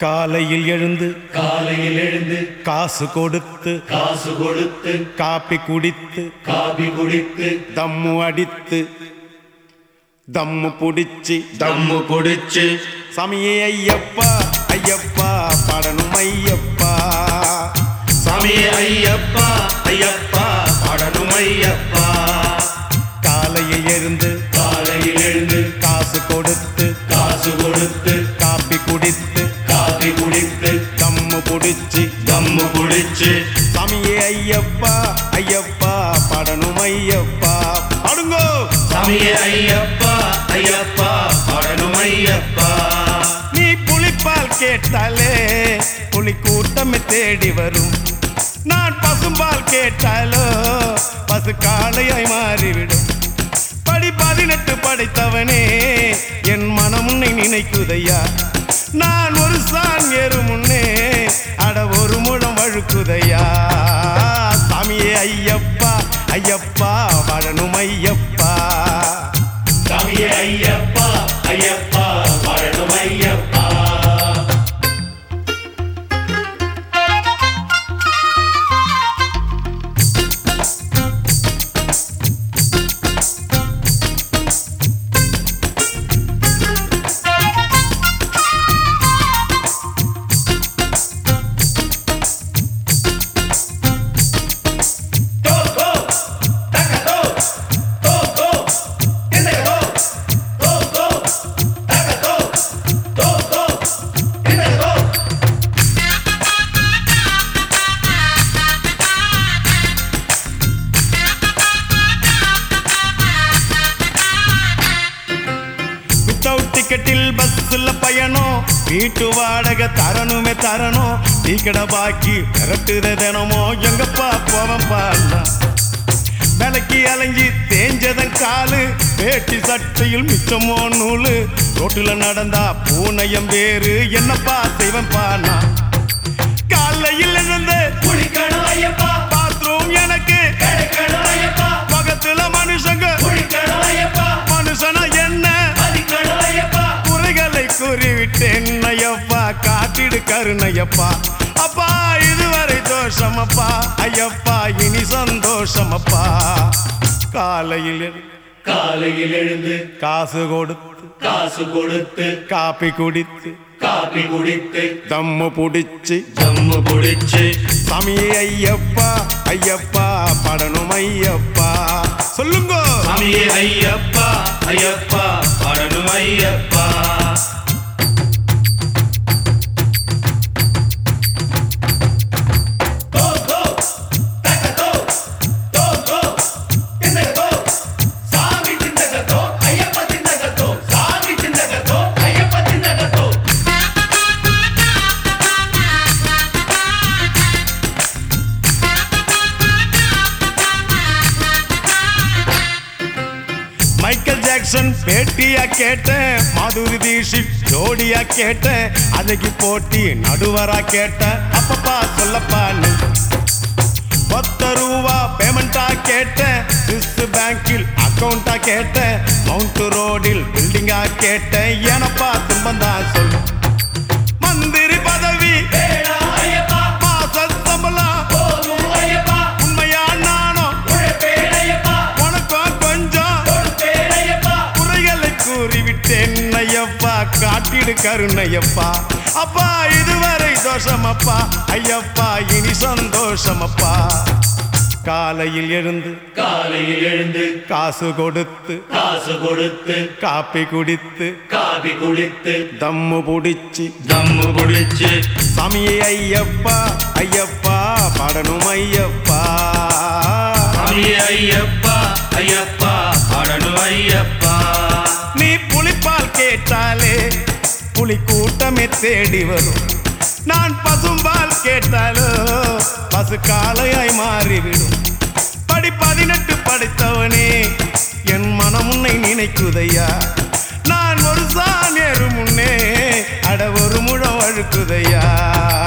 காலையில் எழுந்து காலையில் எழுந்து காசு கொடுத்து காசு கொடுத்து காப்பி குடித்து காபி குடித்து தம்மு அடித்து தம்மு புடிச்சு தம்மு குடிச்சு சமியே ஐயப்பா ஐயப்பா பாடணும் ஐயப்பா சாமியே ஐயப்பா ஐயப்பா பாடணும் ஐயப்பா காலையில் எழுந்து காலையில் எழுந்து காசு கொடுத்து காசு கொடுத்து காப்பி குடித்து காபி குடித்து தம்மு புடிச்சு தம்மு குடிச்சு சமியே ஐயப்பா ஐயப்பா பாடணும் ஐயப்பா பாடுங்கோ சாமியே ஐயப்பா ஐயப்பா பாடணும் ஐயப்பா நீ புலிப்பால் கேட்டாலே புலி கூட்டமே தேடி வரும் நான் பசும்பால் கேட்டாலோ பசு காளையாய் மாறிவிடும் படி பதினெட்டு படைத்தவனே என் மனம் உன்னை நினைக்குதையா நான் ஒரு சான் ஏறு முன்னே அட ஒரு முழம் வழுக்குதையா சாமியே ஐயப்பா ஐயப்பா வாழணும் ஐயப்பா சாமியே ஐயப்பா ஐயப்பா பாடணும் ஐயப்பா வித்தவுட் டிக்கெட்டில் பஸ்ல பயணம் வீட்டு வாடகை தரணுமே தரணும் டீக்கட பாக்கி விரட்டுத தினமோ எங்கப்பா போவப்பா விலைக்கு அலைஞ்சி தேஞ்சதன் காலு வேட்டி சட்டையில் மிச்சமோ நூலு ரோட்டுல நடந்தா பூனையம் வேறு என்னப்பா செய்வன்பா நான் காலையில் இருந்து குளிக்கணும் ஐயப்பா பாத்ரூம் எனக்கு கிடைக்கணும் ஐயப்பா பக்கத்துல மனுஷங்க குளிக்கணும் ஐயப்பா மனுஷனா என்ன மதிக்கணும் ஐயப்பா குறைகளை கூறிவிட்டேன் ஐயப்பா காட்டிடு கருணையப்பா அப்பா இதுவரை தோஷமப்பா ஐயப்பா இனி சந்தோஷமப்பா காலையில் காலையில் எழுந்து காசு கொடுத்து காசு கொடுத்து காப்பி குடித்து காபி குடித்து தம்மு புடிச்சு ஜம்மு குடிச்சு சாமியே ஐயப்பா ஐயப்பா படணும் ஐயப்பா சொல்லுங்க சாமியே ஐயப்பா ஐயப்பா பாடணும் ஐயப்பா சாமி திண்டகத்தோ ஐயப்ப திண்டகத்தோ சாமி திண்டகத்தோ ஐயப்ப திண்டகத்தோ மைக்கேல் ஜாக்சன் பேட்டியா கேட்டேன் மாதுரி தீஷித் ஜோடியா கேட்டேன் அன்னைக்கு போட்டி நடுவரா கேட்டேன் அப்பப்பா சொல்லப்பா நீ பத்து ரூபா பேமெண்டா கேட்டேன் சுவிஸ் பேங்கில் அக்கவுண்டா கேட்டேன் மவுண்ட் ரோடில் பில்டிங்கா கேட்டேன் ஏனப்பா துன்பந்தா சொல் மந்திரி பதவி வேடா ஐயப்பா மாச சம்பளம் போதும் ஐயப்பா உண்மையா நானும் உழைப்பேன் ஐயப்பா உனக்கும் கொஞ்சம் கொடுப்பேன் ஐயப்பா குறைகளை கூறிவிட்டேன் ஐயப்பா காட்டிடு கருணையப்பா அப்பா இதுவரை தோஷமப்பா ஐயப்பா இனி சந்தோஷமப்பா காலையில் எழுந்து காலையில் எழுந்து காசு கொடுத்து காசு கொடுத்து காப்பி குடித்து காபி குடித்து தம்மு புடிச்சு தம்மு குடிச்சு சாமியே ஐயப்பா ஐயப்பா பாடணும் ஐயப்பா சாமியே ஐயப்பா ஐயப்பா பாடணும் ஐயப்பா நீ புலிப்பால் கேட்டாலே புலி கூட்டமே தேடி வரும் நான் பசும்பால் கேட்டாலோ பசு காளையாய் மாறிவிடும் படி பதினெட்டு படித்தவனே என் மனம் உன்னை நினைக்குதையா நான் ஒரு சாணியரு முன்னே அட ஒரு முழம் அழுக்குதையா